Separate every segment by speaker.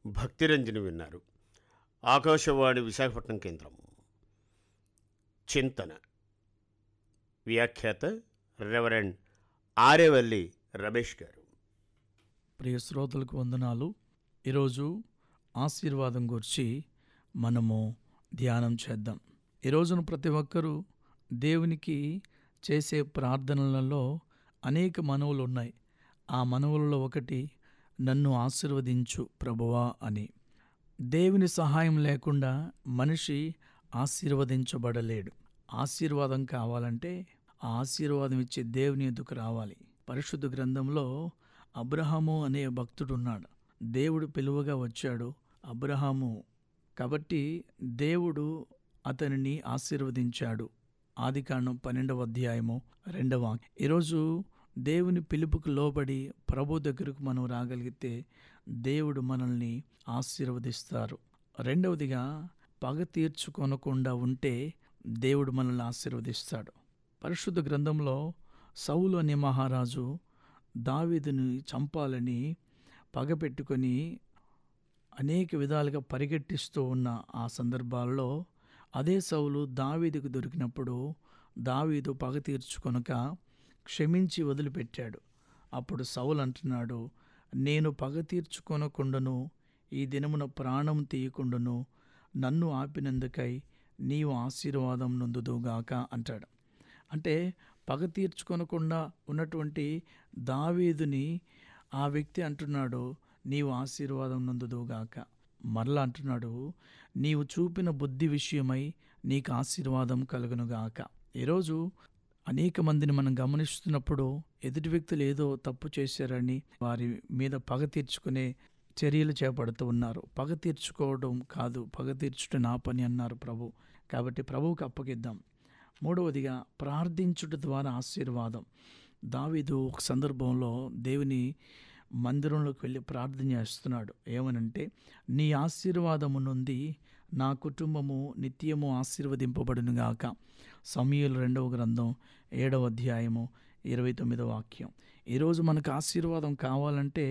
Speaker 1: భక్తిరంజని విన్నారు ఆకాశవాణి విశాఖపట్నం కేంద్రం చింతన వ్యాఖ్యాత రెవరెండ్ ఆరేవల్లి రమేష్ గారు
Speaker 2: ప్రియ శ్రోతలకు వందనాలు ఈరోజు ఆశీర్వాదం గురించి మనము ధ్యానం చేద్దాం ఈ రోజున ప్రతి ఒక్కరూ దేవునికి చేసే ప్రార్థనలలో అనేక మనవులు ఉన్నాయి ఆ మనవులలో ఒకటి నన్ను ఆశీర్వదించు ప్రభువా అని దేవుని సహాయం లేకుండా మనిషి ఆశీర్వదించబడలేడు ఆశీర్వాదం కావాలంటే ఆ ఆశీర్వాదం ఇచ్చే దేవుని ఎదుకు రావాలి పరిశుద్ధ గ్రంథంలో అబ్రహాము అనే భక్తుడు ఉన్నాడు దేవుడు పిలువగా వచ్చాడు అబ్రహాము కాబట్టి దేవుడు అతనిని ఆశీర్వదించాడు ఆదికాండం పన్నెండవ అధ్యాయము రెండవ వాక్యం. ఈరోజు దేవుని పిలుపుకు లోబడి ప్రభు దగ్గరకు మనం రాగలిగితే దేవుడు మనల్ని ఆశీర్వదిస్తారు రెండవదిగా పగ తీర్చుకొనకుండా ఉంటే దేవుడు మనల్ని ఆశీర్వదిస్తాడు పరిశుద్ధ గ్రంథంలో సౌలు అనే మహారాజు దావీదుని చంపాలని పగపెట్టుకొని అనేక విధాలుగా పరిగెట్టిస్తూ ఉన్న ఆ సందర్భాల్లో అదే సౌలు దావీదుకు దొరికినప్పుడు దావీదు పగ తీర్చుకొనక క్షమించి వదిలిపెట్టాడు అప్పుడు సౌలు అంటున్నాడు నేను పగ తీర్చుకొనకుండాను ఈ దినమున ప్రాణం తీయకుండాను నన్ను ఆపినందుకై నీవు ఆశీర్వాదం నొందుదుగాక అంటాడు అంటే పగ తీర్చుకొనకుండా ఉన్నటువంటి దావీదుని ఆ వ్యక్తి అంటున్నాడు నీవు ఆశీర్వాదం నందుదుగాక మరలా అంటున్నాడు నీవు చూపిన బుద్ధి విషయమై నీకు ఆశీర్వాదం కలుగునుగాక ఈరోజు అనేక మందిని మనం గమనిస్తున్నప్పుడు ఎదుటి వ్యక్తులు ఏదో తప్పు చేశారని వారి మీద పగ తీర్చుకునే చర్యలు చేపడుతూ ఉన్నారు పగ తీర్చుకోవడం కాదు పగ తీర్చుట నా పని అన్నారు ప్రభు కాబట్టి ప్రభువుకి అప్పగిద్దాం మూడవదిగా ప్రార్థించుట ద్వారా ఆశీర్వాదం దావీదు ఒక సందర్భంలో దేవుని మందిరంలోకి వెళ్ళి ప్రార్థన చేస్తున్నాడు ఏమనంటే నీ ఆశీర్వాదము నుండి నా కుటుంబము నిత్యము ఆశీర్వదింపబడునుగాక సమయలు రెండవ గ్రంథం ఏడవ అధ్యాయము ఇరవై తొమ్మిదవ వాక్యం ఈరోజు మనకు ఆశీర్వాదం కావాలంటే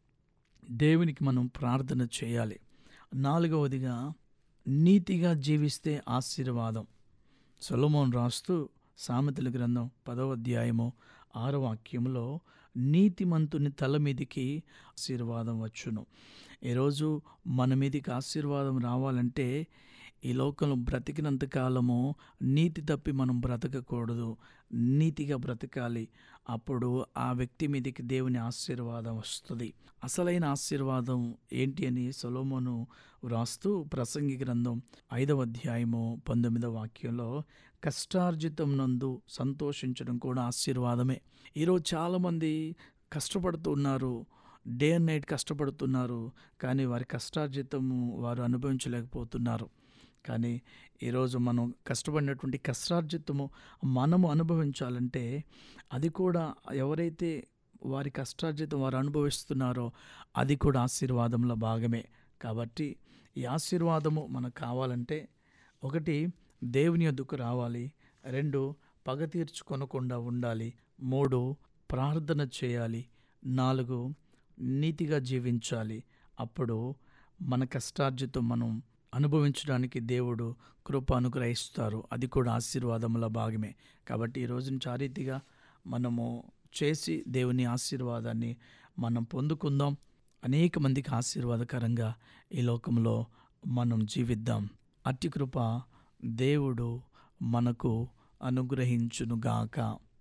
Speaker 2: దేవునికి మనం ప్రార్థన చేయాలి నాలుగవదిగా నీతిగా జీవిస్తే ఆశీర్వాదం సొలమోన్ రాస్తూ సామెతల గ్రంథం పదవ అధ్యాయము ఆరో వాక్యంలో నీతిమంతుని తల మీదికి ఆశీర్వాదం వచ్చును ఈరోజు మన మీదికి ఆశీర్వాదం రావాలంటే ఈ లోకంలో బ్రతికినంత కాలము నీతి తప్పి మనం బ్రతకకూడదు నీతిగా బ్రతకాలి అప్పుడు ఆ వ్యక్తి మీదకి దేవుని ఆశీర్వాదం వస్తుంది అసలైన ఆశీర్వాదం ఏంటి అని సొలోమోను వ్రాస్తూ ప్రసంగి గ్రంథం ఐదవ అధ్యాయము పంతొమ్మిదవ వాక్యంలో కష్టార్జితం నందు సంతోషించడం కూడా ఆశీర్వాదమే ఈరోజు చాలామంది కష్టపడుతూ ఉన్నారు డే అండ్ నైట్ కష్టపడుతున్నారు కానీ వారి కష్టార్జితము వారు అనుభవించలేకపోతున్నారు కానీ ఈరోజు మనం కష్టపడినటువంటి కష్టార్జితము మనము అనుభవించాలంటే అది కూడా ఎవరైతే వారి కష్టార్జితం వారు అనుభవిస్తున్నారో అది కూడా ఆశీర్వాదంలో భాగమే కాబట్టి ఈ ఆశీర్వాదము మనకు కావాలంటే ఒకటి దేవుని యొద్దకు రావాలి రెండు పగ తీర్చుకొనకుండా ఉండాలి మూడు ప్రార్థన చేయాలి నాలుగు నీతిగా జీవించాలి అప్పుడు మన కష్టార్జితం మనం అనుభవించడానికి దేవుడు కృప అనుగ్రహిస్తారు అది కూడా ఆశీర్వాదంలో భాగమే కాబట్టి ఈ రోజున చారీతిగా మనము చేసి దేవుని ఆశీర్వాదాన్ని మనం పొందుకుందాం అనేక మందికి ఆశీర్వాదకరంగా ఈ లోకంలో మనం జీవిద్దాం అట్టి కృప దేవుడు మనకు అనుగ్రహించునుగాక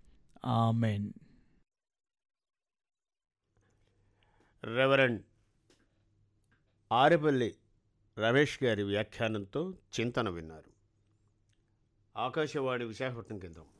Speaker 2: ఆమెన్
Speaker 1: రెవరెండ్ ఆరెపల్లి రమేష్ గారి వ్యాఖ్యానంతో చింతన విన్నారు ఆకాశవాణి విశాఖపట్నం కేంద్రం